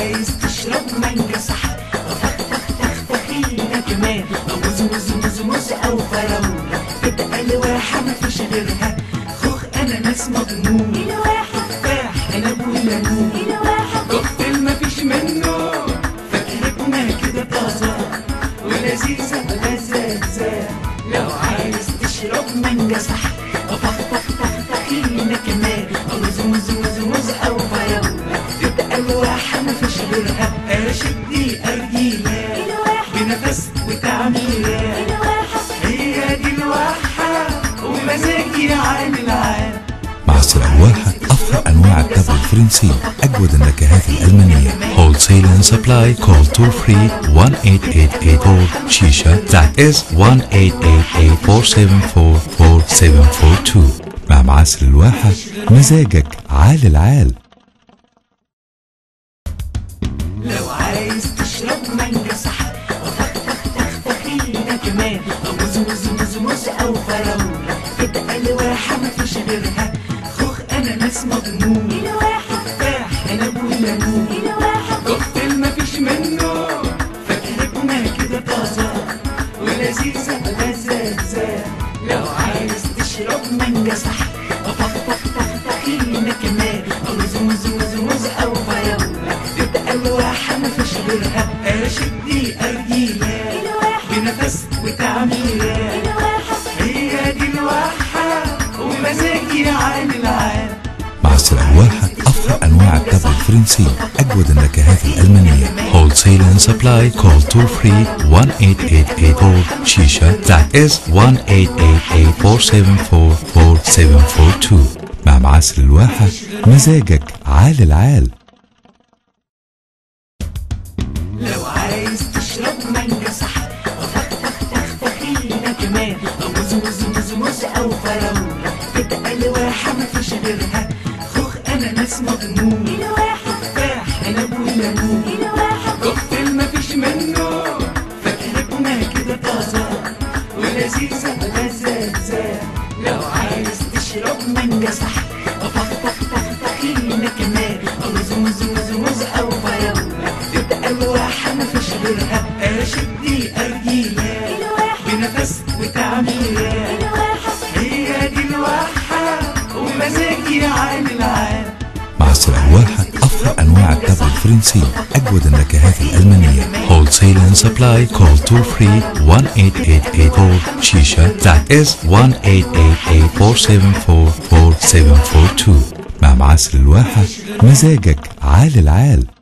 عايز تشرب مانجا صح فخ فخ تخ تخينة كمان موز موز موز موز أو فراولة تبقى الواحة مفيش غيرها خوخ أناناس مضمون تفاح عنب وليمون كوكتيل مفيش منه فاكهتنا كده طازة ولذيذة لذاذة لو عايز تشرب مانجا صح فخ فخ تخ تخينة كمان موز موز موز موز أو فراولة تبقى الواحة مفيش غيرها أشدي أرجيلة بنفس وتعميلة هي دي الواحة ومزاجي عامل عام معصر الواحة أفضل أنواع التبغ الفرنسي أجود النكهات الألمانية Wholesale and supply call toll free 18884 شيشة that is 18884744742 مع معسل الواحة مزاجك عال العال لو عايز تشرب مانجا صح وفخ فخ تخ تخينة كمان موز موز موز موز أو فراولة تبقى الواحة مفيش غيرها خوخ أناناس مضمون تفاح عنب وليمون كوكتيل مفيش منه فاكهتنا كده طازة ولذيذة لذاذة لو عايز تشرب مانجا صح وفخ فخ تخ تخينة كمان موز موز موز موز أو فراولة تبقى الواحة مفيش غيرها أشدي أرجيلة بنفس وتعميلة هي دي الواحة ومزاجي عامل عام معسل الواحة أفضل أنواع التبغ الفرنسي أجود النكهات الألمانية Wholesale and supply call toll free 18884 شيشة that is 18884744742 مع معسل الواحة مزاجك عال العال لو عايز تشرب مانجا صح وفخ فخ تخ تخينة كمان موز موز موز موز أو فراولة تبقى الواحة مفيش غيرها خوخ أناناس مضمون تفاح عنب وليمون كوكتيل مفيش منه فاكهتنا كده طازة ولذيذة لذاذة لو عايز تشرب مانجا صح وفخ فخ تخ تخينة كمان موز موز موز موز أو فراولة تبقى الواحة مفيش غيرها أشدي أرجيلة بنفس وتعميلة هي دي الواحة ومزاجي عامل عام معسل الواحة أفضل أنواع التبغ الفرنسي أجود النكهات الألمانية Wholesale and supply call toll free 18884 شيشة that is 18884744742 مع معسل الواحة مزاجك عال العال